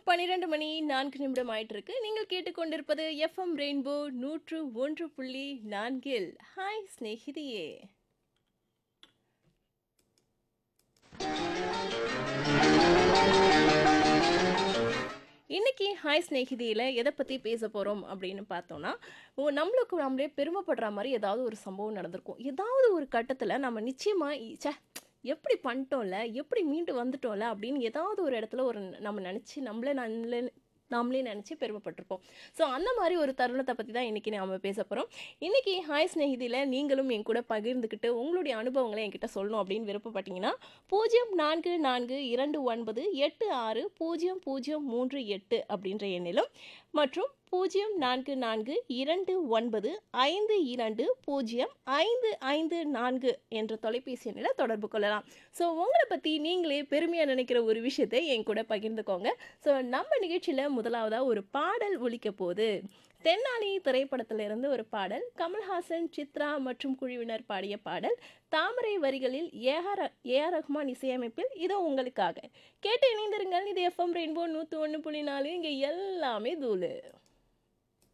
பன்னிரண்டு மணி நான்கு நிமிடம் ஆயிட்டு இருக்கு நீங்கள் கேட்டுக்கொண்டிருப்பது எஃப்எம் ரெயின்போ நூற்று ஒன்று புள்ளி நான்கில் ஹாய் ஸ்நேகிதியே இன்னைக்கு ஹாய் ஸ்நேகிதியில் எதை பற்றி பேச போகிறோம் அப்படின்னு பார்த்தோன்னா ஓ, நம்மளுக்கு நம்மளே பெருமைப்படுற மாதிரி ஏதாவது ஒரு சம்பவம் நடந்திருக்கும் ஏதாவது ஒரு கட்டத்தில் நம்ம நிச்சயமாக ச்சே எப்படி பண்ணிட்டோம்ல எப்படி மீண்டு வந்துட்டோம்ல அப்படின்னு ஏதாவது ஒரு இடத்துல ஒரு நம்ம நினச்சி நம்மளே நம்மளே நாமளே நினச்சி பெருமைப்பட்டிருப்போம் ஸோ அந்த மாதிரி ஒரு தருணத்தை பற்றி தான் இன்றைக்கி நாம் பேச போகிறோம் இன்றைக்கி ஹாய் ஸ்நேகிதியில் நீங்களும் என் கூட பகிர்ந்துக்கிட்டு உங்களுடைய அனுபவங்களை என்கிட்ட சொல்லணும் அப்படின்னு விருப்பப்பட்டீங்கன்னா பூஜ்ஜியம் நான்கு நான்கு இரண்டு ஒன்பது எட்டு ஆறு பூஜ்ஜியம் பூஜ்ஜியம் மூன்று எட்டு அப்படின்ற எண்ணிலும் மற்றும் பூஜ்ஜியம் நான்கு நான்கு இரண்டு ஒன்பது ஐந்து இரண்டு பூஜ்ஜியம் ஐந்து ஐந்து நான்கு என்ற தொலைபேசி எண்ணில் தொடர்பு கொள்ளலாம் ஸோ உங்களை பற்றி நீங்களே பெருமையாக நினைக்கிற ஒரு விஷயத்தை என் கூட பகிர்ந்துக்கோங்க ஸோ நம்ம நிகழ்ச்சியில் முதலாவதாக ஒரு பாடல் ஒலிக்க போகுது தென்னாலி திரைப்படத்திலிருந்து ஒரு பாடல் கமல்ஹாசன் சித்ரா மற்றும் குழுவினர் பாடிய பாடல் தாமரை வரிகளில் ஏஆர் ஏஆர் ரஹ்மான் இசையமைப்பில் இதோ உங்களுக்காக கேட்டு இணைந்திருங்கள் இது எஃப்எம் ரெயின்போ நூற்றி ஒன்று புள்ளி நாலு இங்கே எல்லாமே தூளு